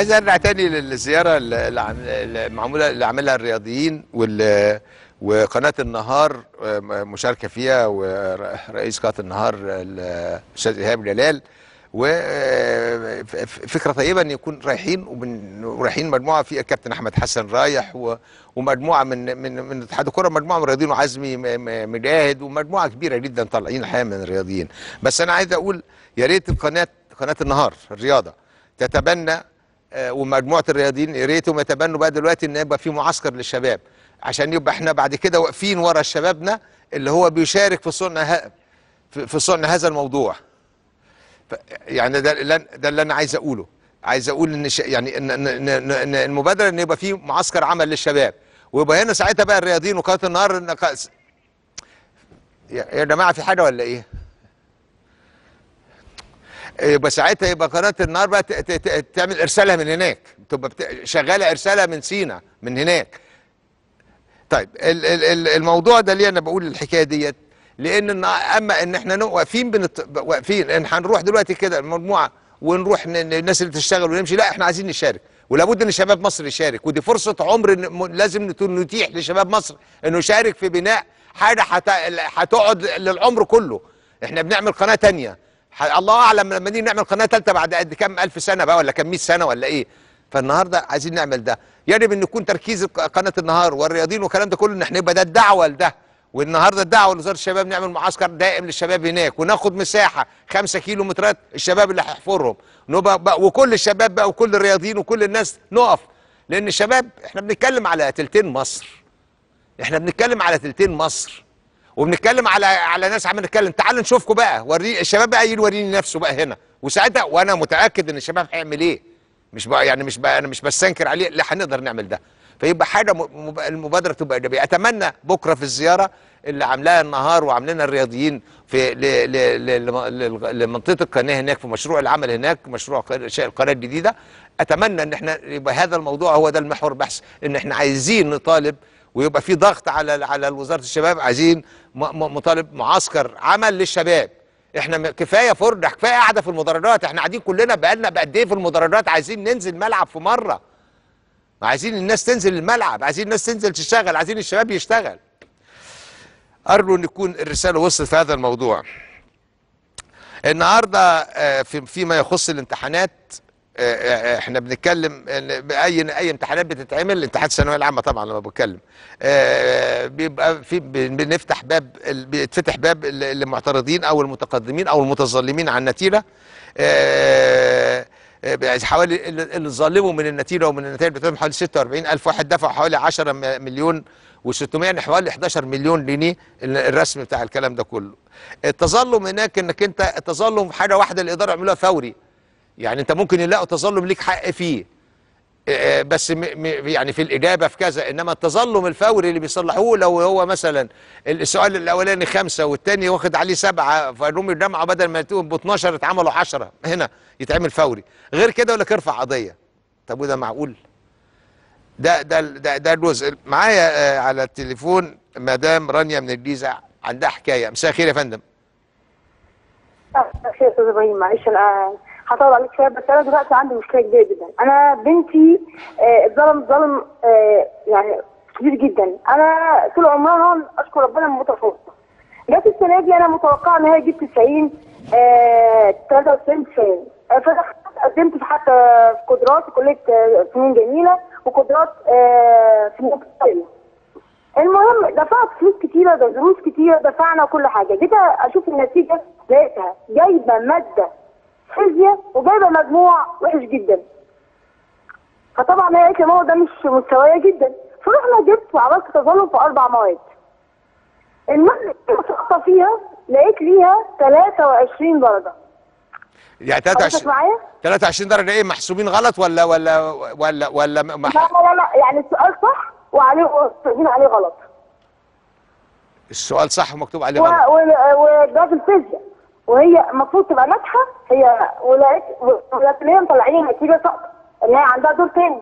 عايز ارجع تاني للزياره اللي عم- اللي معموله اللي عاملها الرياضيين وال وقناه النهار آه، مشاركه فيها ورئيس قناه النهار الاستاذ ايهاب جلال وفكره طيبه ان يكون رايحين ومن ورايحين مجموعه في الكابتن احمد حسن رايح و- ومجموعه من من من اتحاد الكره مجموعه من الرياضيين وعزمي م- م- مجاهد ومجموعه كبيره جدا طالعين الحقيقه من الرياضيين بس انا عايز اقول يا ريت القناه قناه النهار الرياضه تتبنى آه، ومجموعه الرياضيين يا ريتهم يتبنوا بقى دلوقتي ان يبقى في معسكر للشباب عشان يبقى احنا بعد كده واقفين ورا شبابنا اللي هو بيشارك في صنع ه- في في صنع هذا الموضوع ف- يعني ده اللي أنا- ده اللي انا عايز اقوله عايز اقول ان ش... يعني ان ان ان إن- إن المبادره ان يبقى في معسكر عمل للشباب ويبقى هنا ساعتها بقى الرياضيين وقناه النهار إن ق- يا يا جماعه في حاجه ولا ايه؟ يبقى ساعتها يبقى قناه النهار بقى ت- ت- ت- تعمل ارسالها من هناك تبقى بت... شغاله ارسالها من سينا من هناك طيب ال- ال- ال- الموضوع ده ليه انا بقول الحكايه ديت لان إن اما ان احنا نق- واقفين بنت... واقفين ان هنروح دلوقتي كده المجموعه ونروح ن... ن- الناس اللي تشتغل ونمشي لا احنا عايزين نشارك ولابد ان شباب مصر يشارك ودي فرصه عمر إن م- لازم نت- نتيح لشباب مصر انه يشارك في بناء حاجه هت... هتقعد للعمر كله احنا بنعمل قناه تانية ح- الله اعلم لما نيجي نعمل قناه ثالثه بعد قد كام الف سنه بقى ولا كام 100 سنه ولا ايه فالنهارده عايزين نعمل ده يجب ان يكون تركيز الق- قناه النهار والرياضيين والكلام ده كله ان احنا يبقى ده الدعوه لده والنهارده الدعوه لوزاره الشباب نعمل معسكر دائم للشباب هناك وناخد مساحه 5 كيلو مترات الشباب اللي هيحفرهم نبقى بقى وكل الشباب بقى وكل الرياضيين وكل الناس نقف لان الشباب احنا بنتكلم على تلتين مصر احنا بنتكلم على تلتين مصر وبنتكلم على على ناس عمال نتكلم تعالوا نشوفكم بقى وري الشباب بقى يجي يوريني نفسه بقى هنا وساعتها وانا متاكد ان الشباب هيعمل ايه مش بقى يعني مش بقى انا مش بستنكر عليه لا هنقدر نعمل ده فيبقى حاجه م- مب- المبادره تبقى ايجابيه اتمنى بكره في الزياره اللي عاملاها النهار وعاملينها الرياضيين في ل ل ل لم- لمنطقه القناه هناك في مشروع العمل هناك مشروع ق- انشاء القناه الجديده اتمنى ان احنا يبقى هذا الموضوع هو ده المحور البحث ان احنا عايزين نطالب ويبقى في ضغط على على وزاره الشباب عايزين م- م- مطالب معسكر عمل للشباب احنا م- كفايه فرجه كفايه قاعده في المدرجات احنا قاعدين كلنا بقالنا بقد ايه في المدرجات عايزين ننزل ملعب في مره عايزين الناس تنزل الملعب عايزين الناس تنزل تشتغل عايزين الشباب يشتغل ارجو ان يكون الرساله وصلت في هذا الموضوع النهارده آه، في فيما يخص الامتحانات آه، آه، احنا بنتكلم إن باي اي امتحانات بتتعمل امتحانات الثانويه العامه طبعا لما بتكلم آه، بيبقى في بن- بنفتح باب ال- بيتفتح باب ال- المعترضين او المتقدمين او المتظلمين عن النتيجه آه، آه، حوالي اللي اللي ظلموا من النتيجه ومن النتائج بتاعتهم حوالي 46 الف واحد دفعوا حوالي 10 م- مليون و600 يعني حوالي 11 مليون جنيه ال- الرسم بتاع الكلام ده كله التظلم هناك انك انت التظلم في حاجه واحده الاداره يعملوها فوري يعني انت ممكن يلاقوا تظلم ليك حق فيه آه، بس م م يعني في الاجابه في كذا انما التظلم الفوري اللي بيصلحوه لو هو مثلا السؤال الاولاني خمسه والثاني واخد عليه سبعه فانهم الجامعه بدل ما تقول ب 12 اتعملوا 10 هنا يتعمل فوري غير كده ولا ارفع قضيه طب وده معقول؟ ده ده ده ده الجزء معايا آه، على التليفون مدام رانيا من الجيزه عندها حكايه مساء الخير يا فندم خير يا استاذ ابراهيم معلش انا هطول عليك شويه بس انا دلوقتي عندي مشكله كبيره جدا انا بنتي آه، اتظلم ظلم آه، يعني كبير جدا انا طول عمرها اشكر ربنا متفوقه جت السنه دي انا متوقعه ان هي تجيب 90 آه، 93 90 آه، فدخلت قدمت في حتى في قدرات كليه آه، فنون جميله وقدرات آه، فنون قتاليه المهم دفعت فلوس كتيرة ده دروس كتيرة دفعنا كل حاجة جيت أشوف النتيجة لقيتها جايبة مادة فيزياء وجايبة مجموع وحش جدا فطبعا هي قالت لي ماما ده مش مستوايا جدا فرحنا جبت وعملت تظلم في أربع مواد المادة اللي سقطت فيها لقيت ليها 23 درجة يعني حضرتك 23 معايا؟ 23 درجه ايه محسوبين غلط ولا ولا ولا ولا لا مح... لا لا لا يعني السؤال صح وعليه واخدين عليه غلط السؤال صح ومكتوب عليه و- غلط و- وده في الفيزياء وهي المفروض تبقى ناجحه هي ولقيت ولكن هي مطلعين نتيجه سقط ان هي عندها دور تاني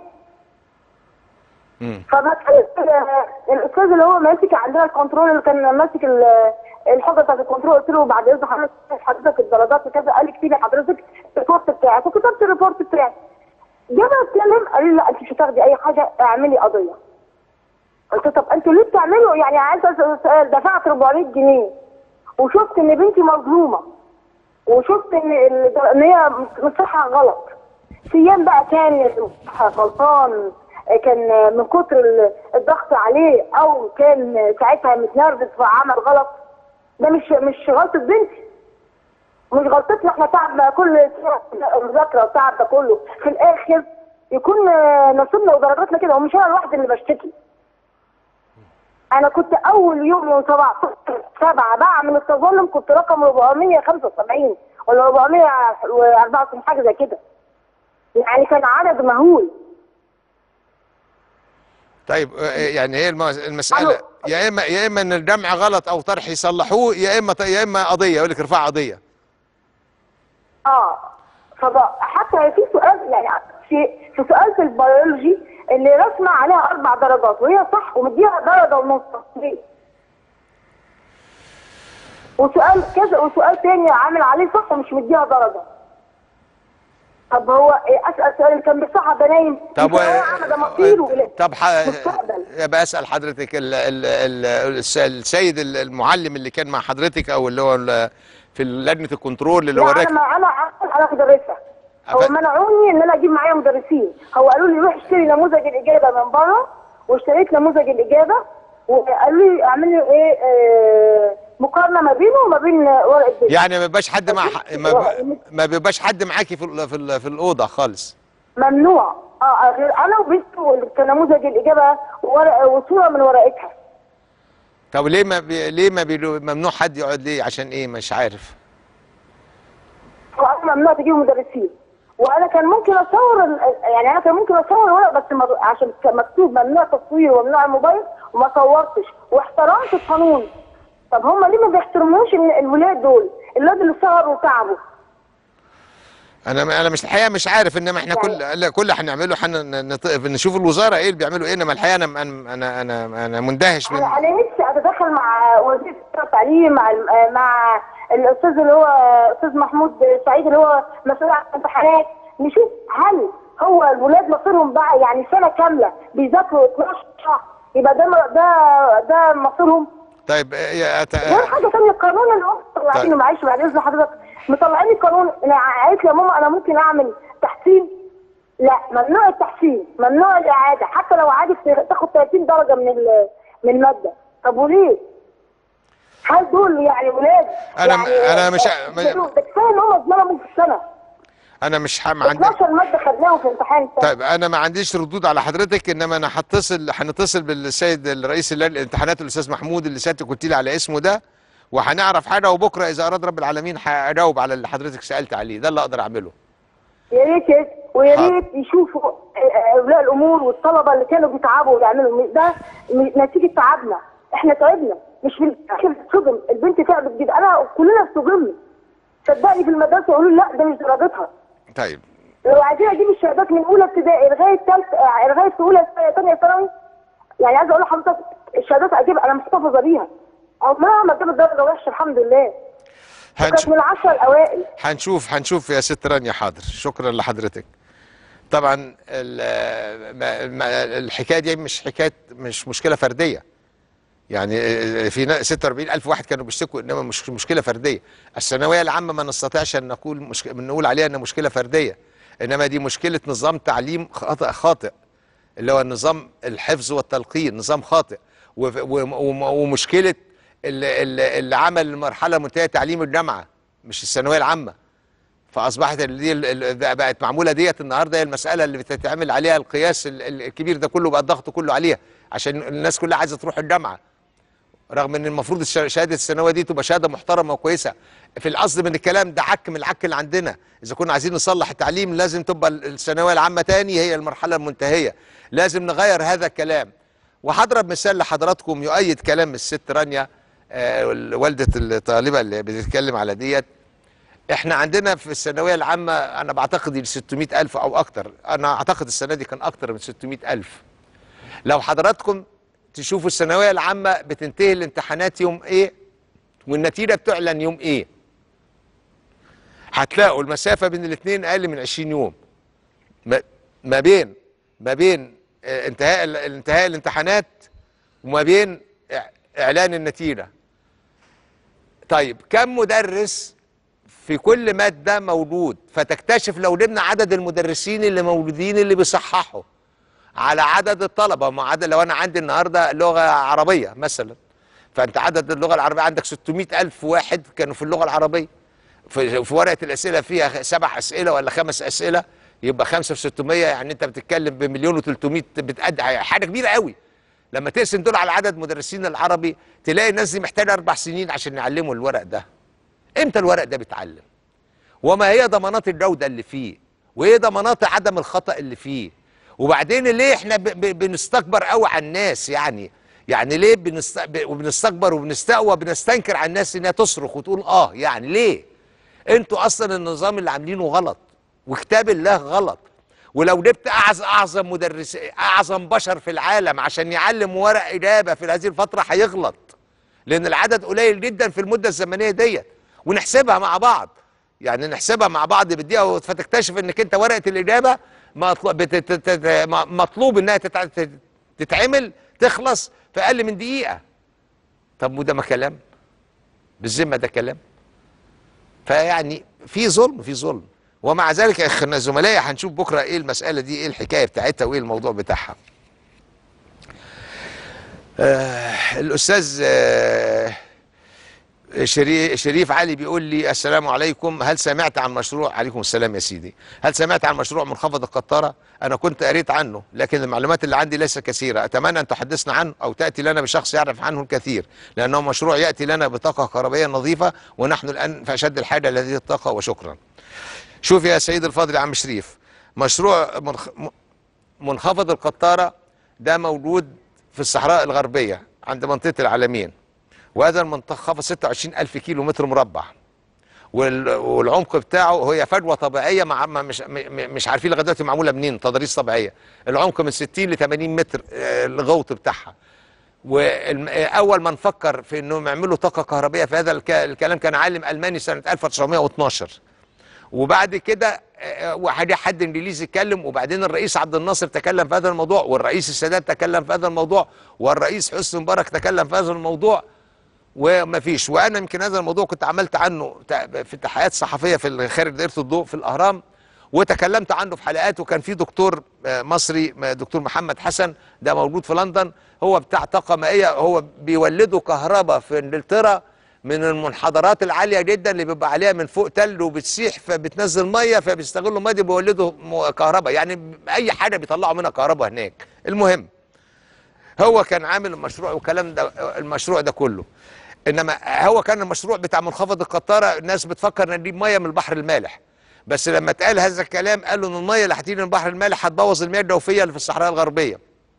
مم. فبسأل الاستاذ اللي هو ماسك عندنا الكنترول اللي كان ماسك ال- الحاجه بتاعت الكنترول قلت له بعد اذن حضرتك حضرتك الدرجات وكذا قال لي اكتبي حضرتك الريبورت بتاعك وكتبت الريبورت بتاعي جاب اتكلم قال لي لا انت مش هتاخدي اي حاجه اعملي قضيه قلت له طب انتوا ليه بتعملوا يعني عايز اسال سؤال دفعت 400 جنيه وشفت ان بنتي مظلومه وشفت ان ال- ان هي مصحها غلط سيام بقى كان غلطان كان من كتر ال- الضغط عليه او كان ساعتها متنرفز فعمل غلط ده مش مش غلطه بنتي مش غلطتنا احنا تعبنا كل مذاكره وتعب ده كله في الاخر يكون آه، نصيبنا ودرجاتنا كده ومش انا الواحد اللي بشتكي انا كنت اول يوم يوم 17 7 بعمل التظلم كنت رقم 475 ولا 464 حاجه زي كده يعني كان عدد مهول طيب آه، يعني هي الم- المساله يا اما يا اما ان الجمع غلط او طرح يصلحوه يا اما يا اما قضيه يقول لك ارفع قضيه اه فبقى حتى في سؤال يعني في في سؤال في البيولوجي اللي رسمه عليها اربع درجات وهي صح ومديها درجه ونص ليه؟ وسؤال كذا وسؤال تاني عامل عليه صح ومش مديها درجه طب هو إيه اسال سؤال اللي كان بيصحى ده نايم طب مش هو عمل ده مصيره ولا- طب ح... مستقبل. يبقى اسال حضرتك ال... ال... ال... الس- السيد ال- المعلم اللي كان مع حضرتك او اللي هو ال- في لجنه الكنترول اللي لا وراك انا ما انا انا مدرسه هو أف- منعوني ان انا اجيب معايا مدرسين هو قالوا لي روح اشتري نموذج الاجابه من بره واشتريت نموذج الاجابه وقالوا لي اعمل لي ايه آه مقارنه ما بينه وما بين ورقه الدين يعني ما بيبقاش حد مع ما, ب... ما بيبقاش حد معاكي في ال... في, ال... في الاوضه خالص ممنوع اه غير انا وبنته كان نموذج الاجابه وورقه وصوره من ورقتها طب ليه ما بي... ليه ما بي... ممنوع حد يقعد ليه عشان ايه مش عارف وانا ممنوع تجيب مدرسين وانا كان ممكن اصور ال- يعني انا كان ممكن اصور الورق بس ما- عشان كان مكتوب ممنوع تصوير وممنوع الموبايل وما صورتش واحترمت القانون طب هم ليه ما بيحترموش ال- الولاد دول الولاد اللي سهروا وتعبوا انا انا مش الحقيقه مش عارف انما احنا كل لا، كل اللي هنعمله حن... نط... نشوف الوزاره ايه اللي بيعملوا ايه انما الحقيقه انا انا انا انا, أنا مندهش من انا انا نفسي اتدخل مع وزير التعليم مع الم- مع الاستاذ اللي هو استاذ محمود سعيد اللي هو مسؤول عن الامتحانات نشوف هل هو الولاد مصيرهم بقى يعني سنه كامله بيذاكروا 12 شهر يبقى ده ده ده مصيرهم طيب يا أت... غير حاجه ثانيه القانون اللي هم مطلعينه معلش بعد اذن حضرتك مطلعين القانون انا قالت لي يا ماما انا ممكن اعمل تحسين لا ممنوع التحسين ممنوع الاعاده حتى لو عادت تاخد 30 درجه من ال- من الماده طب وليه؟ هل دول يعني ولاد أنا- يعني أنا مش- ده ده كفايه ان هم اتظلموا في السنه انا مش ح... ما عندي 12 ماده خدناهم في امتحان السنه طيب انا ما عنديش ردود على حضرتك انما انا هتصل هنتصل بالسيد الرئيس اللجنه الامتحانات الاستاذ محمود اللي سيادتك قلت لي على اسمه ده وهنعرف حاجه وبكره اذا اراد رب العالمين هجاوب على اللي حضرتك سالت عليه ده اللي اقدر اعمله يا ريت يا- ويا حاضر. ريت يشوفوا آه، اولياء الامور والطلبه اللي كانوا بيتعبوا ويعملوا ده م- نتيجه تعبنا احنا تعبنا مش في الاخر صدم البنت تعبت جدا انا كلنا صدمنا صدقني في المدرسه يقولوا لي لا ده مش درجتها طيب لو عايزين اجيب الشهادات من اولى ابتدائي لغايه ثالثه آه، لغايه اولى ثانيه ثانوي يعني عايزه اقول لحضرتك الشهادات اجيبها انا محتفظه بيها عمرها ما جابت درجه وحشه الحمد لله كانت هنشوف من العشره الاوائل هنشوف هنشوف يا ست رانيا حاضر شكرا لحضرتك طبعا ال- ما- ما- الحكايه دي مش حكايه مش مشكله فرديه يعني في نا- 46 ألف واحد كانوا بيشتكوا إنما مش مشكلة فردية الثانوية العامة ما نستطيعش أن نقول مش... نقول عليها أنها مشكلة فردية إنما دي مشكلة نظام تعليم خاطئ خاطئ اللي هو نظام الحفظ والتلقين نظام خاطئ و... و... و... ومشكلة اللي, اللي اللي عمل المرحلة المنتهية تعليم الجامعة مش الثانوية العامة فاصبحت ال- دي ال- ال- بقت معموله ديت النهارده هي المساله اللي بتتعمل عليها القياس ال- ال- الكبير ده كله بقى الضغط كله عليها عشان الناس كلها عايزه تروح الجامعه رغم ان المفروض الش- شهاده الثانويه دي تبقى شهاده محترمه وكويسه في القصد من الكلام ده عك من العك اللي عندنا اذا كنا عايزين نصلح التعليم لازم تبقى ال- الثانويه العامه تاني هي المرحله المنتهيه لازم نغير هذا الكلام وهضرب مثال لحضراتكم يؤيد كلام الست رانيا آه، والدة الطالبة اللي بتتكلم على ديت احنا عندنا في الثانويه العامه انا بعتقد ال 600 الف او اكتر انا اعتقد السنه دي كان اكتر من 600 الف لو حضراتكم تشوفوا الثانويه العامه بتنتهي الامتحانات يوم ايه والنتيجه بتعلن يوم ايه هتلاقوا المسافه بين الاثنين اقل من 20 يوم ما ما بين ما بين آه، انتهاء ال- انتهاء الامتحانات وما بين إع- اعلان النتيجه طيب كم مدرس في كل ماده موجود فتكتشف لو جبنا عدد المدرسين اللي موجودين اللي بيصححوا على عدد الطلبه ما عدد لو انا عندي النهارده لغه عربيه مثلا فانت عدد اللغه العربيه عندك 600 الف واحد كانوا في اللغه العربيه في, في ورقه الاسئله فيها سبع اسئله ولا خمس اسئله يبقى 5 في 600 يعني انت بتتكلم بمليون و300 بتأدي حاجه كبيره قوي لما تقسم دول على عدد مدرسين العربي تلاقي الناس دي محتاجه اربع سنين عشان يعلموا الورق ده امتى الورق ده بيتعلم وما هي ضمانات الجوده اللي فيه وايه ضمانات عدم الخطا اللي فيه وبعدين ليه احنا ب- ب- بنستكبر قوي على الناس يعني يعني ليه بنست... ب- وبنستكبر وبنستقوى بنستنكر على الناس انها تصرخ وتقول اه يعني ليه انتوا اصلا النظام اللي عاملينه غلط وكتاب الله غلط ولو جبت اعظم اعظم مدرس اعظم بشر في العالم عشان يعلم ورق اجابه في هذه الفتره هيغلط لان العدد قليل جدا في المده الزمنيه ديت ونحسبها مع بعض يعني نحسبها مع بعض بالدقيقه فتكتشف انك انت ورقه الاجابه مطلوب, بت- تت- تت- مطلوب انها تتع- تت- تتعمل تخلص في اقل من دقيقه طب وده ما كلام بالذمه ده كلام فيعني في ظلم في ظلم ومع ذلك يا اخنا زملائي هنشوف بكره ايه المساله دي ايه الحكايه بتاعتها وايه الموضوع بتاعها آه الاستاذ آه شري- شريف علي بيقول لي السلام عليكم هل سمعت عن مشروع عليكم السلام يا سيدي هل سمعت عن مشروع منخفض القطارة أنا كنت قريت عنه لكن المعلومات اللي عندي ليست كثيرة أتمنى أن تحدثنا عنه أو تأتي لنا بشخص يعرف عنه الكثير لأنه مشروع يأتي لنا بطاقة كهربائية نظيفة ونحن الآن في أشد الحاجة لهذه الطاقة وشكرا شوف يا سيد الفاضل يا عم شريف مشروع منخ... م- منخفض القطارة ده موجود في الصحراء الغربية عند منطقة العالمين وهذا المنخفض 26 ألف كيلو متر مربع وال- والعمق بتاعه هي فجوه طبيعيه مع ما مش م- م- مش عارفين لغايه دلوقتي معموله منين تضاريس طبيعيه العمق من 60 ل 80 متر آه، الغوط بتاعها واول ما نفكر في انهم يعملوا طاقه كهربائيه في هذا الك- الكلام كان عالم الماني سنه 1912 وبعد كده آه، وحد حد انجليزي اتكلم وبعدين الرئيس عبد الناصر تكلم في هذا الموضوع والرئيس السادات تكلم في هذا الموضوع والرئيس حسني مبارك تكلم في هذا الموضوع وما فيش وانا يمكن هذا الموضوع كنت عملت عنه ت- في تحقيقات صحفيه في خارج دائره الضوء في الاهرام وتكلمت عنه في حلقات وكان في دكتور آه، مصري آه، دكتور محمد حسن ده موجود في لندن هو بتاع طاقه مائيه هو بيولدوا كهرباء في انجلترا من المنحدرات العاليه جدا اللي بيبقى عليها من فوق تل وبتسيح فبتنزل ميه فبيستغلوا الميه دي بيولدوا م- كهرباء يعني اي حاجه بيطلعوا منها كهرباء هناك المهم هو كان عامل المشروع والكلام ده المشروع ده كله انما هو كان المشروع بتاع منخفض القطاره الناس بتفكر ان نجيب ميه من البحر المالح بس لما اتقال هذا الكلام قالوا ان الميه اللي هتيجي من البحر المالح هتبوظ المياه الجوفيه اللي في الصحراء الغربيه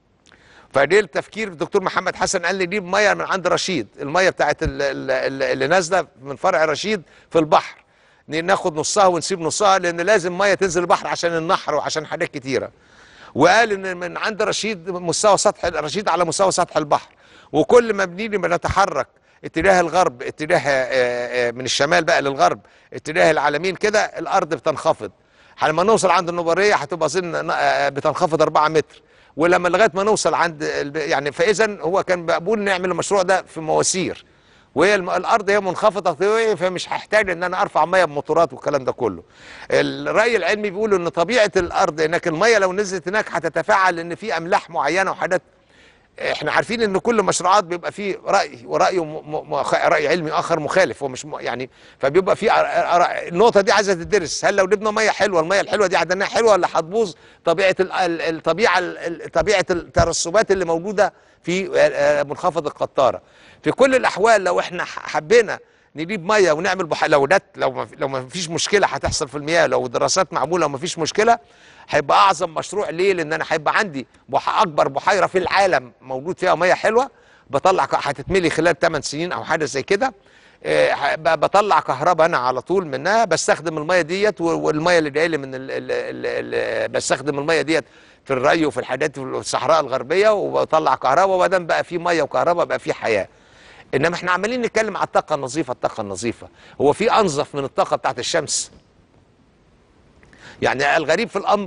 فدي التفكير الدكتور محمد حسن قال لي نجيب ميه من عند رشيد الميه بتاعت ال- ال- ال- اللي نازله من فرع رشيد في البحر ن- ناخد نصها ونسيب نصها لان لازم ميه تنزل البحر عشان النحر وعشان حاجات كتيره وقال ان من عند رشيد مستوى سطح رشيد على مستوى سطح البحر وكل ما بنيجي بنتحرك اتجاه الغرب اتجاه آه، آه، من الشمال بقى للغرب اتجاه العالمين كده الارض بتنخفض لما نوصل عند النوبريه هتبقى اظن آه، بتنخفض 4 متر ولما لغايه ما نوصل عند الب- يعني فاذا هو كان بقول نعمل المشروع ده في مواسير وهي الم- الارض هي منخفضه طبيعي فمش هحتاج ان انا ارفع ميه بموتورات والكلام ده كله الراي العلمي بيقول ان طبيعه الارض هناك الميه لو نزلت هناك هتتفاعل ان في املاح معينه وحاجات احنا عارفين ان كل مشروعات بيبقى فيه راي وراي م... م... راي علمي اخر مخالف ومش م... يعني فبيبقى في النقطه دي عايزه تدرس هل لو جبنا ميه حلوه الميه الحلوه دي عدناها حلوه ولا هتبوظ طبيعه ال... ال- الطبيعه ال- طبيعه الترسبات اللي موجوده في آه، منخفض القطاره في كل الاحوال لو احنا ح- حبينا نجيب ميه ونعمل بح... لو ده لو ما لو ما فيش مشكله هتحصل في المياه لو دراسات معموله وما فيش مشكله هيبقى اعظم مشروع ليه لان انا هيبقى عندي بح... اكبر بحيره في العالم موجود فيها ميه حلوه بطلع ك- هتتملي خلال 8 سنين او حاجه زي كده آه، ه- ب- بطلع كهرباء انا على طول منها بستخدم الميه ديت و- والميه اللي جايه لي من ال ال ال ال بستخدم الميه ديت في الري وفي الحاجات في الصحراء الغربيه وبطلع كهرباء وما دام بقى في ميه وكهرباء بقى في حياه انما احنا عمالين نتكلم على الطاقه النظيفه الطاقه النظيفه هو في انظف من الطاقه بتاعت الشمس يعني الغريب في الامر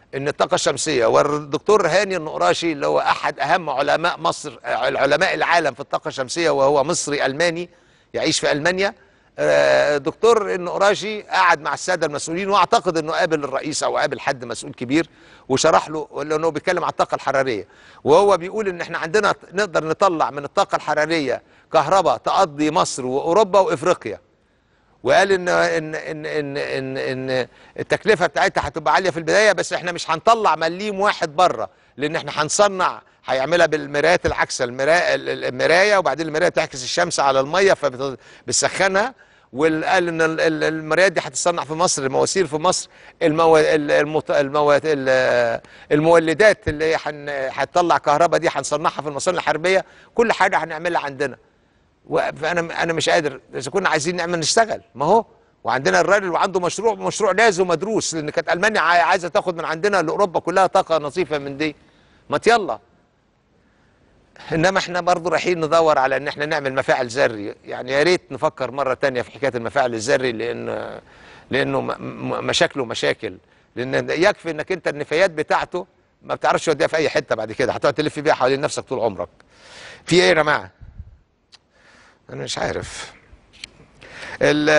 ان الطاقه الشمسيه والدكتور هاني النقراشي اللي هو احد اهم علماء مصر علماء العالم في الطاقه الشمسيه وهو مصري الماني يعيش في المانيا آه، دكتور النقراشي قعد مع الساده المسؤولين واعتقد انه قابل الرئيس او قابل حد مسؤول كبير وشرح له لانه بيتكلم عن الطاقه الحراريه وهو بيقول ان احنا عندنا نقدر نطلع من الطاقه الحراريه كهرباء تقضي مصر واوروبا وافريقيا وقال ان ان ان ان ان, إن التكلفه بتاعتها هتبقى عاليه في البدايه بس احنا مش هنطلع مليم واحد بره لان احنا هنصنع هيعملها بالمرايات العكسه المرايه المرايه وبعدين المرايه بتعكس الشمس على الميه فبتسخنها وقال ان ال- ال- المرايات دي هتتصنع في مصر المواسير في مصر المو... ال- المت... المو... ال- المولدات اللي هي هن- هتطلع كهرباء دي هنصنعها في المصانع الحربيه كل حاجه هنعملها عندنا و- فانا انا مش قادر اذا كنا عايزين نعمل نشتغل ما هو وعندنا الراجل وعنده مشروع مشروع لازم ومدروس لان كانت المانيا عاي- عايزه تاخد من عندنا لاوروبا كلها طاقه نظيفه من دي ما يلا انما احنا برضه رايحين ندور على ان احنا نعمل مفاعل ذري يعني يا ريت نفكر مره تانية في حكايه المفاعل الذري لان لانه م- م- مشاكله مشاكل لان يكفي انك انت النفايات بتاعته ما بتعرفش توديها في اي حته بعد كده هتقعد تلف بيها حوالين نفسك طول عمرك في ايه يا جماعه انا مش عارف ال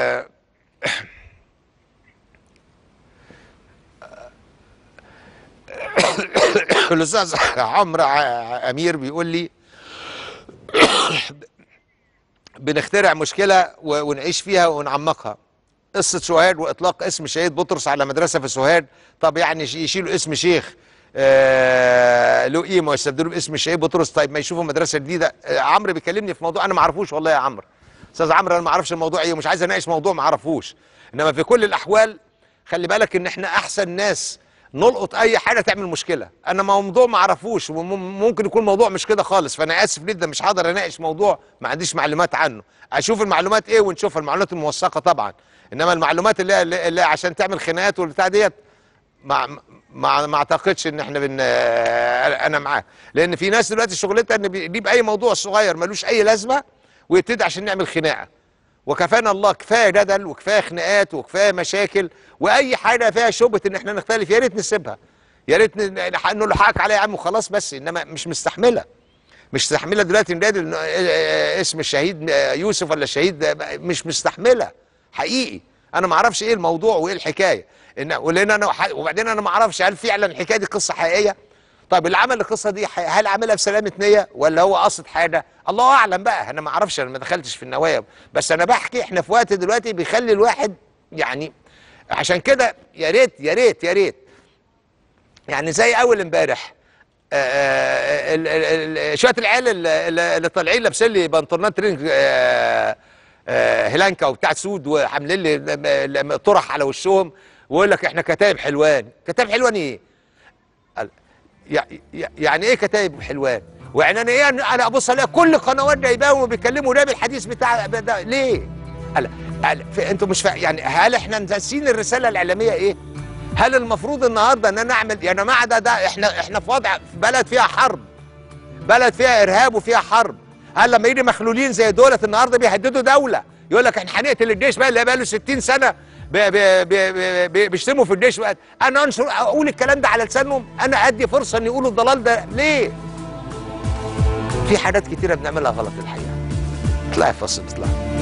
الاستاذ عمرو ع- امير بيقول لي بنخترع مشكله و- ونعيش فيها ونعمقها قصه سوهاج واطلاق اسم شهيد بطرس على مدرسه في سوهاج طب يعني ش- يشيلوا اسم شيخ آه له قيمه ويستبدلوه باسم الشهيد بطرس طيب ما يشوفوا مدرسه جديده آه عمرو بيكلمني في موضوع انا ما اعرفوش والله يا عمرو استاذ عمرو انا ما اعرفش الموضوع ايه ومش عايز اناقش موضوع ما اعرفوش انما في كل الاحوال خلي بالك ان احنا احسن ناس نلقط اي حاجه تعمل مشكله انا موضوع ما اعرفوش وممكن يكون موضوع مش كده خالص فانا اسف جدا مش هقدر اناقش موضوع ما عنديش معلومات عنه اشوف المعلومات ايه ونشوف المعلومات الموثقه طبعا انما المعلومات اللي, اللي اللي عشان تعمل خناقات والبتاع ديت ما ما ما اعتقدش ان احنا بن انا معاه لان في ناس دلوقتي شغلتها ان بيجيب اي موضوع صغير ملوش اي لازمه ويبتدي عشان نعمل خناقه وكفانا الله كفايه جدل وكفايه خناقات وكفايه مشاكل واي حاجه فيها شبهه ان احنا نختلف يا ريت نسيبها يا ريت ن- نقول له حقك عليا يا عم وخلاص بس انما مش مستحمله مش مستحمله دلوقتي ننادي إن- اسم الشهيد يوسف ولا الشهيد مش مستحمله حقيقي انا ما اعرفش ايه الموضوع وايه الحكايه ان ولان انا ح- وبعدين انا ما اعرفش هل فعلا الحكايه دي قصه حقيقيه طيب اللي عمل القصه دي ح- هل عملها بسلامه نيه ولا هو قصد حاجه الله اعلم بقى انا ما اعرفش انا ما دخلتش في النوايا بس انا بحكي احنا في وقت دلوقتي بيخلي الواحد يعني عشان كده يا ريت يا ريت يا ريت يعني زي اول امبارح آه، ال- ال- ال- شويه العيال اللي اللي طالعين لابسين لي بنطلونات ترينج آه، آه، هلانكا وبتاع سود وعاملين لي م- م- طرح على وشهم ويقول لك احنا كتايب حلوان كتايب حلوان ايه؟ قال- يع- يع- يعني ايه كتايب حلوان؟ ويعني انا ايه انا ابص الاقي كل قنوات جايباهم وبيتكلموا ده بالحديث بتاع ده ليه؟ قال قال في- انتوا مش فا... يعني هل احنا ناسيين الرساله الاعلاميه ايه؟ هل المفروض النهارده ان انا اعمل يا جماعه ده ده احنا احنا في وضع في بلد فيها حرب بلد فيها ارهاب وفيها حرب هل لما يجي مخلولين زي دولة النهارده بيهددوا دوله يقول لك احنا هنقتل الجيش بقى اللي بقى له 60 سنه بي- بي- بي- بي- بي- بيشتموا في الجيش بقى. انا انشر اقول الكلام ده على لسانهم انا ادي فرصه ان يقولوا الضلال ده ليه؟ في حاجات كتيره بنعملها غلط الحقيقه اطلعي فاصل اطلعي